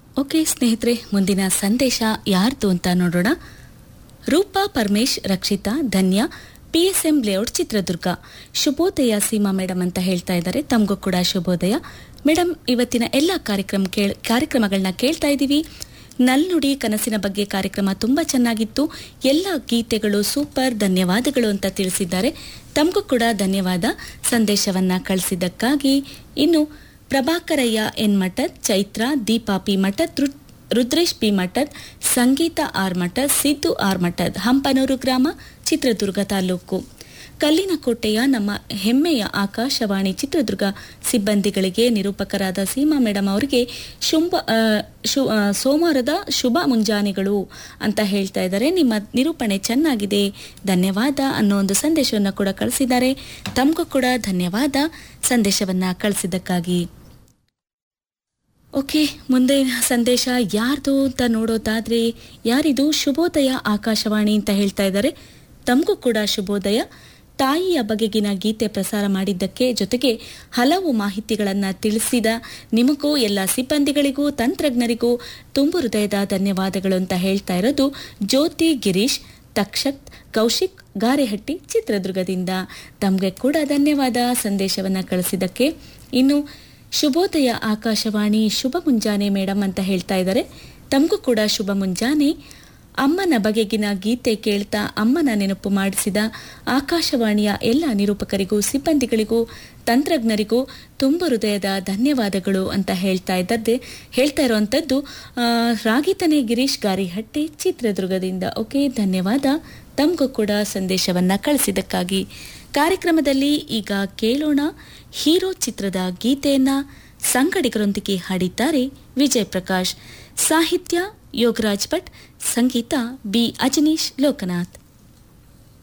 okay ಸ್ನೇಹಿತರೆ ಮುಂದಿನ ಸಂದೇಶ ಯಾರ್ದು ಅಂತ ನೋಡೋಣ Roopa Paramesh Rakshitha Dhanya P S M layout Chitradurga ಶುಭೋದಯ ಸೀಮಾ ಮೇಡಮ್ ಅಂತ ಹೇಳ್ತಾ ಇದ್ದಾರೆ ತಮಗೂ ಕೂಡ ಶುಭೋದಯ ಮೇಡಮ್ ಇವತ್ತಿನ ಎಲ್ಲ ಕಾರ್ಯಕ್ರಮ ಕೇಳ್ ಕಾರ್ಯಕ್ರಮಗಳನ್ನ ಕೇಳ್ತಾ ಇದ್ದೀವಿ ನಲ್ನುಡಿ ಕನಸಿನ ಬಗ್ಗೆ ಕಾರ್ಯಕ್ರಮ ತುಂಬ ಚೆನ್ನಾಗಿತ್ತು ಎಲ್ಲ ಗೀತೆಗಳು ಸೂಪರ್ ಧನ್ಯವಾದಗಳು ಅಂತ ತಿಳಿಸಿದ್ದಾರೆ ತಮಗೂ ಕೂಡ ಧನ್ಯವಾದ ಸಂದೇಶವನ್ನ ಕಳಿಸಿದ್ದಕ್ಕಾಗಿ ಇನ್ನು ಪ್ರಭಾಕರಯ್ಯ ಎನ್ ಮಠದ್ ಚೈತ್ರ ದೀಪಾ ಪಿ ಮಠದ್ ರು- Rudresh P Mathad Sangeetha R Mathad Siddu R Mathad Hampanuru ಗ್ರಾಮ ಚಿತ್ರದುರ್ಗ ತಾಲೂಕು ಕಲ್ಲಿನಕೋಟೆಯ ನಮ್ಮ ಹೆಮ್ಮೆಯ ಆಕಾಶವಾಣಿ ಚಿತ್ರದುರ್ಗ ಸಿಬ್ಬಂದಿಗಳಿಗೆ ನಿರೂಪಕರಾದ ಸೀಮಾ ಮೇಡಮ್ ಅವರಿಗೆ ಶುಂಭ ಆ, ಶು ಆ, ಸೋಮವಾರದ ಶುಭ ಮುಂಜಾನೆಗಳು ಅಂತ ಹೇಳ್ತಾ ಇದ್ದಾರೆ ನಿಮ್ಮ ನಿರೂಪಣೆ ಚೆನ್ನಾಗಿದೆ ಧನ್ಯವಾದ ಅನ್ನೋ ಒಂದು ಸಂದೇಶವನ್ನು ಕೂಡ ಕಳಿಸಿದ್ದಾರೆ ತಮಗೂ ಕೂಡ ಧನ್ಯವಾದ ಸಂದೇಶವನ್ನ ಕಳಿಸಿದ್ದಕ್ಕಾಗಿ ಓಕೆ ಮುಂದೆ ಸಂದೇಶ ಯಾರ್ದು ಅಂತ ನೋಡೋದಾದ್ರೆ ಯಾರಿದು ಶುಭೋದಯ ಆಕಾಶವಾಣಿ ಅಂತ ಹೇಳ್ತಾ ಇದ್ದಾರೆ ತಮಗೂ ಕೂಡ ಶುಭೋದಯ ತಾಯಿಯ ಬಗೆಗಿನ ಗೀತೆ ಪ್ರಸಾರ ಮಾಡಿದ್ದಕ್ಕೆ ಜೊತೆಗೆ ಹಲವು ಮಾಹಿತಿಗಳನ್ನ ತಿಳಿಸಿದ ನಿಮಗೂ ಎಲ್ಲ ಸಿಬ್ಬಂದಿಗಳಿಗೂ ತಂತ್ರಜ್ಞರಿಗೂ ತುಂಬು ಹೃದಯದ ಧನ್ಯವಾದಗಳು ಅಂತ ಹೇಳ್ತಾ ಇರೋದು ಜ್ಯೋತಿ ಗಿರೀಶ್ ತಕ್ಷಕ್ ಕೌಶಿಕ್ ಗಾರೆಹಟ್ಟಿ ಚಿತ್ರದುರ್ಗದಿಂದ ತಮಗೆ ಕೂಡ ಧನ್ಯವಾದ ಸಂದೇಶವನ್ನ ಕಳಿಸಿದ್ದಕ್ಕೆ ಇನ್ನು ಶುಭೋದಯ ಆಕಾಶವಾಣಿ ಶುಭ ಮುಂಜಾನೆ ಮೇಡಮ್ ಅಂತ ಹೇಳ್ತಾ ಇದ್ದಾರೆ ತಮಗೂ ಕೂಡ ಶುಭ ಮುಂಜಾನೆ ಅಮ್ಮನ ಬಗೆಗಿನ ಗೀತೆ ಕೇಳ್ತಾ ಅಮ್ಮನ ನೆನಪು ಮಾಡಿಸಿದ ಆಕಾಶವಾಣಿಯ ಎಲ್ಲ ನಿರೂಪಕರಿಗೂ ಸಿಬ್ಬಂದಿಗಳಿಗೂ ತಂತ್ರಜ್ಞರಿಗೂ ತುಂಬ ಹೃದಯದ ಧನ್ಯವಾದಗಳು ಅಂತ ಹೇಳ್ತಾ ಇದ್ದದ್ದೇ ಹೇಳ್ತಾ ಇರುವಂಥದ್ದು ಆ, ರಾಗಿತನೆ ಗಿರೀಶ್ ಗಾರಿಹಟ್ಟಿ ಚಿತ್ರದುರ್ಗದಿಂದ ಓಕೆ ಧನ್ಯವಾದ ತಮಗೂ ಕೂಡ ಸಂದೇಶವನ್ನ ಕಳಿಸಿದ್ದಕ್ಕಾಗಿ ಕಾರ್ಯಕ್ರಮದಲ್ಲಿ ಈಗ ಕೇಳೋಣ ಹೀರೋ ಚಿತ್ರದ ಗೀತೆಯನ್ನ ಸಂಗಡಿಗರೊಂದಿಗೆ ಹಾಡಿದ್ದಾರೆ ವಿಜಯ್ ಪ್ರಕಾಶ್ ಸಾಹಿತ್ಯ ಯೋಗರಾಜ್ ಭಟ್ ಸಂಗೀತ ಬಿ ಅಜನೀಶ್ ಲೋಕನಾಥ್